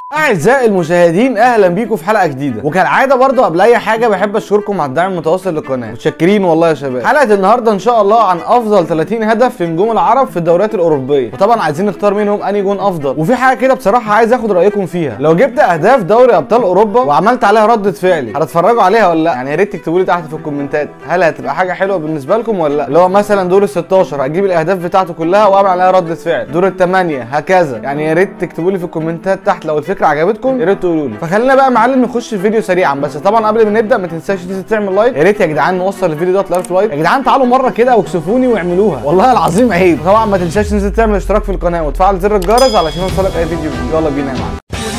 اعزائي المشاهدين اهلا بيكم في حلقه جديده وكالعاده برضو قبل اي حاجه بحب اشكركم على الدعم المتواصل للقناه متشكرين والله يا شباب حلقه النهارده ان شاء الله عن افضل 30 هدف في نجوم العرب في الدوريات الاوروبيه وطبعا عايزين نختار منهم انهي جون افضل وفي حاجه كده بصراحه عايز اخد رايكم فيها لو جبت اهداف دوري ابطال اوروبا وعملت عليها رده فعلي هتتفرجوا عليها ولا لا يعني يا ريت تكتبوا لي تحت في الكومنتات هل هتبقى حاجه حلوه بالنسبه لكم ولا لا اللي هو مثلا دور ال 16 اجيب الاهداف بتاعته كلها واعمل عليها رده فعل دور الثمانيه هكذا يعني يا ريت تكتبوا لي في الكومنتات تحت لو الفكره عجبتكم يا ريت تقولوا لي فخلينا بقى يا معلم نخش في الفيديو سريعا بس طبعا قبل ما نبدا ما تنساش تنزل تعمل لايك يا ريت يا جدعان نوصل الفيديو ده ل 1000 لايك يا جدعان تعالوا مره كده واكسفوني واعملوها والله العظيم عيب طبعا ما تنساش تنزل تعمل اشتراك في القناه وتفعل زر الجرس علشان يوصلك اي فيديو جديد يلا بينا يا معلم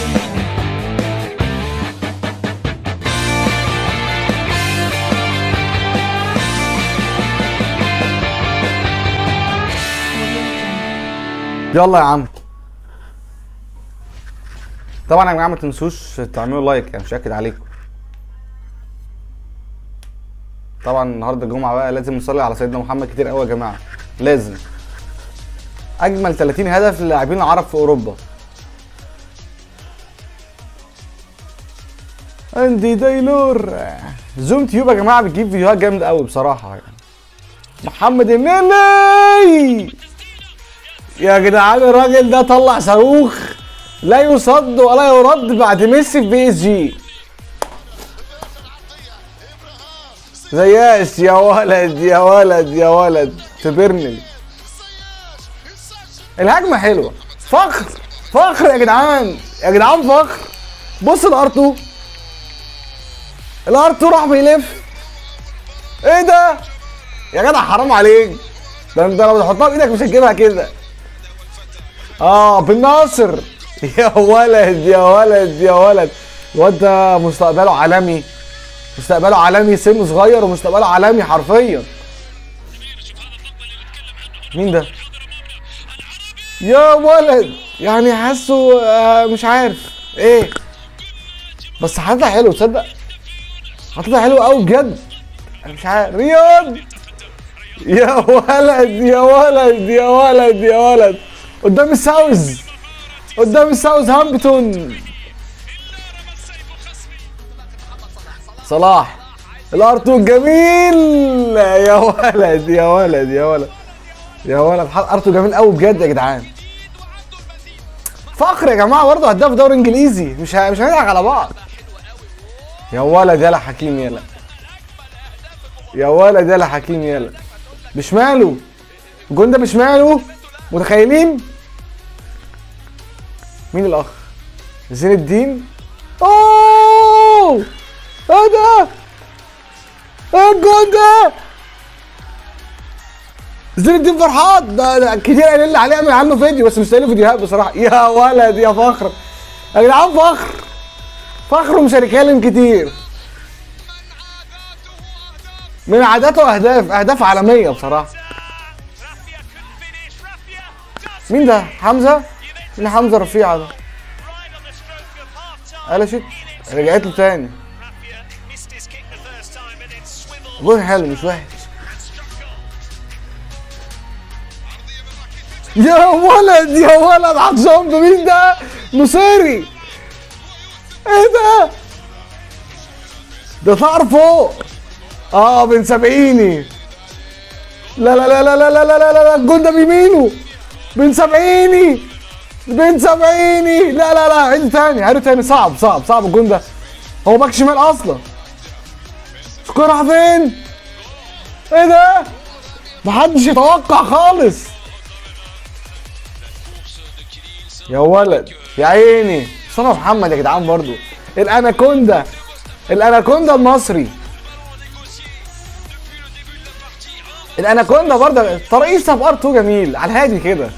يلا يا عم طبعا يا جماعه ما تنسوش تعملوا لايك يعني مش اكد عليكم طبعا النهارده الجمعه بقى لازم نصلي على سيدنا محمد كتير قوي يا جماعه لازم اجمل 30 هدف للاعبين العرب في اوروبا اندي دايلور زوم تيوب يا جماعه بتجيب فيديوهات جامده قوي بصراحه يعني محمد النني يا جدعان الراجل ده طلع صاروخ لا يصد ولا يرد بعد ميسي في بي اس جي زياش يا ولد يا ولد يا ولد تبرني الهجمة حلوة فخر فخر يا جدعان يا جدعان فخر بص الارتو الارتو راح بيلف ايه ده يا جدع حرام عليك ده انت لو تحطها بايدك مش هتجيبها كده اه بالناصر يا ولد يا ولد يا ولد الواد ده مستقبله عالمي مستقبله عالمي سنه صغير ومستقبله عالمي حرفيا مين ده يا ولد يعني حاسه آه مش عارف ايه بس حاططها حلو تصدق حاططها حلو قوي بجد انا مش عارف رياض يا ولد يا ولد يا ولد يا ولد قدام الساوز قدام الساوث هامبتون صلاح الارتو جميل يا ولد يا ولد يا ولد يا ولد ارتو جميل قوي بجد يا جدعان فخر يا جماعه برضه هداف دوري انجليزي مش ه... مش هنضحك على بعض يا ولد يلا حكيم يلا يا ولد يلا حكيم يلا بشماله الجون ده بشماله متخيلين مين الاخ زين الدين اوه ايه ده ايه الجون ده زين الدين فرحان ده, ده كتير قايلين لي عليه اعمل عنه فيديو بس مش لاقي فيديوهات بصراحه يا ولد يا فخر يا جدعان فخر فخر ومش هنتكلم كتير من عاداته اهداف اهداف عالميه بصراحه مين ده حمزه مين حمزه رفيعه ده قلشت رجعت له تاني جول حلو مش وحش يا ولد يا ولد على الجنب مين ده نصيري ايه ده ده طار فوق اه بن سبعيني لا لا لا لا لا لا لا لا لا الجول ده بيمينه بن سبعيني بن سبعيني لا لا لا عيد تاني عيد تاني صعب صعب صعب الجون ده هو باك شمال اصلا الكوره راح فين؟ ايه ده؟ محدش يتوقع خالص يا ولد يا عيني مصطفى محمد يا جدعان برضو الاناكوندا الاناكوندا المصري الاناكوندا برضه ترقيصها بار 2 جميل على الهادي كده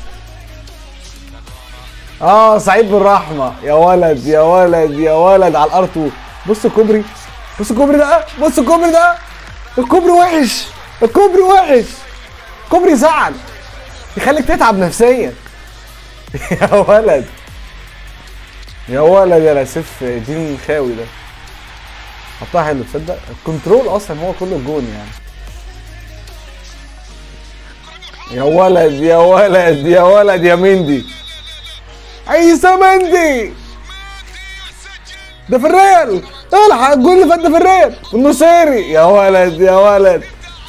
اه سعيد بالرحمه يا ولد يا ولد يا ولد على الار 2 بص الكوبري بص الكوبري ده بص الكوبري ده الكوبري وحش الكوبري وحش كوبري زعل يخليك تتعب نفسيا يا ولد يا ولد يا لاسف دين خاوي ده حطها حلو تصدق الكنترول اصلا هو كله الجون يعني يا ولد يا ولد يا ولد يا مندي عيسى مندي ده في الريال الحق الجول اللي فات ده في الريال النصيري يا ولد يا ولد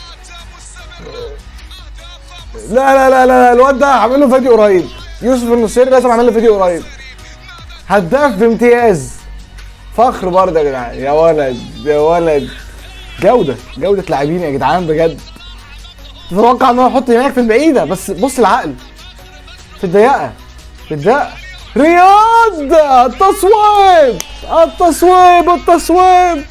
لا لا لا لا الواد ده هعمل له فيديو قريب يوسف النصيري لازم اعمل له فيديو قريب هداف بامتياز فخر برضه يا جدعان يا ولد يا ولد جوده جوده لاعبين يا جدعان بجد تتوقع ان هو يحط هناك في البعيده بس بص العقل في الضيقه في الضيقه رياض التصويب التصويب التصويب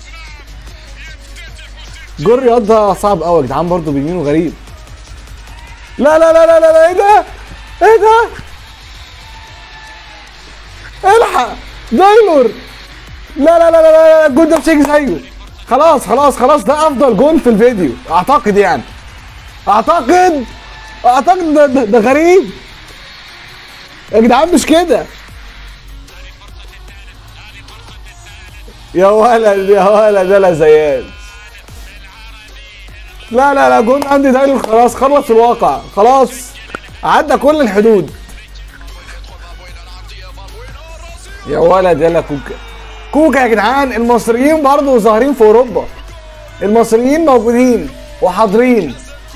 جول رياض ده صعب قوي يا جدعان برضه بيمينه غريب لا لا لا لا لا, لا ايه ده؟ ايه ده؟ الحق دايلور لا لا لا لا لا الجول ده مش هيجي زيه خلاص خلاص خلاص ده افضل جول في الفيديو اعتقد يعني اعتقد اعتقد ده, ده, ده غريب يا جدعان مش كده يا ولد يا ولد يا زياد لا لا لا جون عندي دايلور خلاص خلص الواقع خلاص عدى كل الحدود يا ولد يلا كوكا كوكا يا جدعان المصريين برضه ظاهرين في اوروبا المصريين موجودين وحاضرين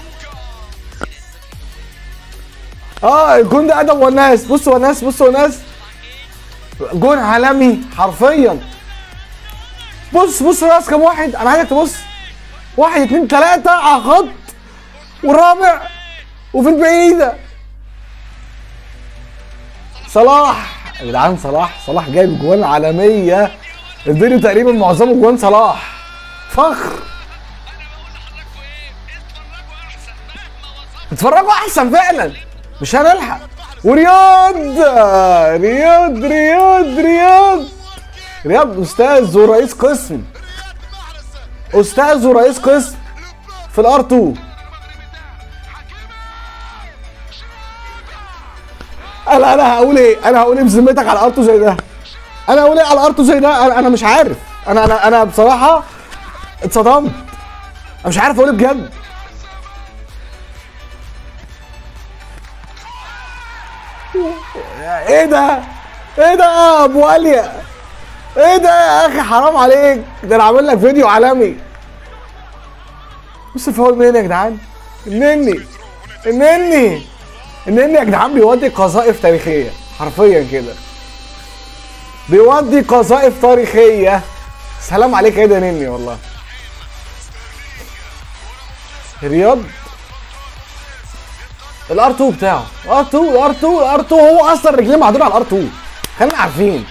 اه الجون ده ادم والناس بصوا والناس بصوا والناس جون عالمي حرفيا بص بص راس كام واحد انا عايزك تبص واحد اتنين تلاتة على خط والرابع وفي البعيدة صلاح يا جدعان صلاح صلاح جايب جوان عالمية الفيديو تقريبا معظمه جوان صلاح فخر اتفرجوا احسن فعلا مش هنلحق ورياض رياض رياض رياض رياض استاذ ورئيس قسم استاذ ورئيس قسم في الار 2 انا انا هقول ايه انا هقول ايه بذمتك على ارتو زي ده انا هقول ايه على ارتو زي ده انا, أنا مش عارف انا انا انا بصراحه اتصدمت انا مش عارف اقول ايه بجد ايه ده ايه ده يا ابو عليا ايه ده يا اخي حرام عليك ده انا عامل لك فيديو عالمي بص الفاول مين يا جدعان النني النني النني يا جدعان بيودي قذائف تاريخيه حرفيا كده بيودي قذائف تاريخيه سلام عليك يا ده نني والله رياض الار 2 بتاعه ار 2 الار 2 الار 2 هو اصلا رجليه معدوله على الار 2 خلينا عارفين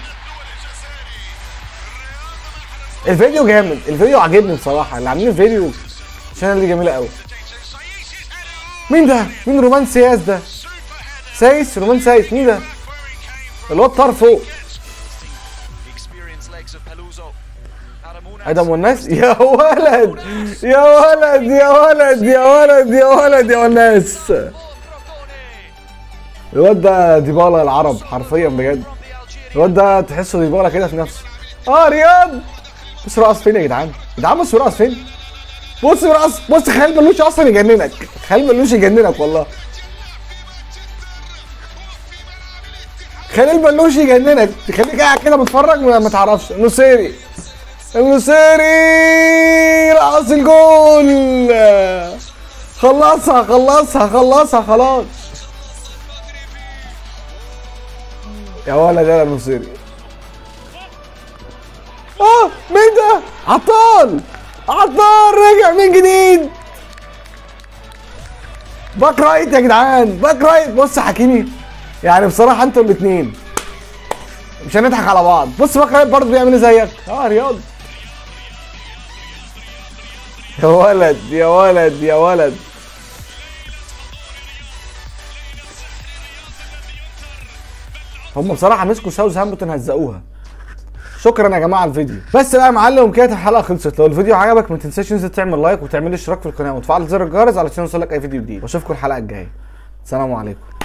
الفيديو جامد الفيديو عاجبني بصراحه اللي عاملين الفيديو الشانل دي جميله قوي مين ده مين رومان سياس ده سايس رومان سايس مين ده الواد طار فوق ادم والناس يا ولد يا ولد يا ولد يا ولد يا ولد يا والناس الواد ده ديبالا العرب حرفيا بجد الواد ده تحسه ديبالا كده في نفسه اه رياض بص رقص فين يا جدعان يا جدعان بص رقص فين بص رقص بص خالد بلوش اصلا يجننك خالد بلوش يجننك والله خالد بلوش يجننك تخليك قاعد كده متفرج ما ما تعرفش نصيري النصيري رقص الجول خلصها خلصها خلصها خلاص يا ولد يا النصيري اه مين ده عطال عطال رجع من جديد باك رايت يا جدعان باك رايت بص يا حكيمي يعني بصراحه انتوا الاثنين مش هنضحك على بعض بص باك رايت برضه بيعمل ايه زيك اه رياض يا ولد يا ولد يا ولد هم بصراحه مسكوا ساوث هامبتون هزقوها شكرا يا جماعه على الفيديو بس بقى يا معلم كده الحلقه خلصت لو الفيديو عجبك ما تنساش تنزل تعمل لايك وتعمل اشتراك في القناه وتفعل زر الجرس علشان يوصلك اي فيديو جديد واشوفكم الحلقه الجايه سلام عليكم